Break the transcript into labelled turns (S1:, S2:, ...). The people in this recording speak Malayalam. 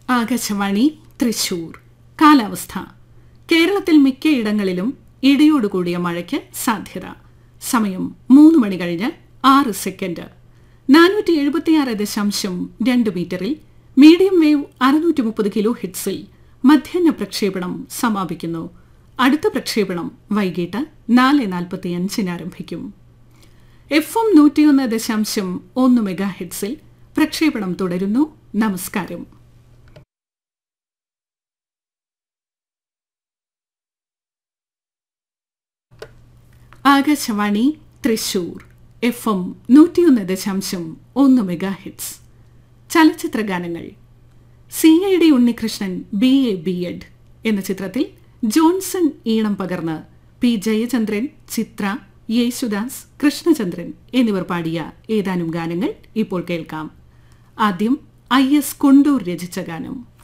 S1: ആകാശവാണി തൃശൂർ കാലാവസ്ഥ കേരളത്തിൽ മിക്കയിടങ്ങളിലും ഇടിയോടുകൂടിയ മഴയ്ക്ക് സാധ്യത സമയം മൂന്ന് മണി കഴിഞ്ഞ് ആറ് സെക്കൻഡ് നാനൂറ്റി എഴുപത്തിയാറ് ദശാംശം രണ്ട് മീറ്ററിൽ മീഡിയം വേവ് അറുന്നൂറ്റി മുപ്പത് കിലോ ഹിറ്റ്സിൽ മധ്യാഹ്ന പ്രക്ഷേപണം സമാപിക്കുന്നു അടുത്ത പ്രക്ഷേപണം വൈകിട്ട് നാല് നാൽപ്പത്തിയഞ്ചിന് ആരംഭിക്കും എഫ് എം നൂറ്റിയൊന്ന് ദശാംശം ഒന്ന് മെഗാ ഹെഡ്സിൽ പ്രക്ഷേപണം തുടരുന്നു നമസ്കാരം ആകാശവാണി തൃശൂർ എഫ് എം നൂറ്റിയൊന്ന് ദശാംശം ഒന്ന് മെഗാ ഹിറ്റ്സ് ചലച്ചിത്ര ഗാനങ്ങൾ C I D Unnikrishnan B A B Ed എന്ന ചിത്രത്തിൽ ജോൺസൺ ഈണം പകർന്ന് പി ജയചന്ദ്രൻ ചിത്ര യേശുദാസ് കൃഷ്ണചന്ദ്രൻ എന്നിവർ പാടിയ ഏതാനും ഗാനങ്ങൾ ഇപ്പോൾ കേൾക്കാം ആദ്യം ഐ എസ് കുണ്ടൂർ രചിച്ച ഗാനം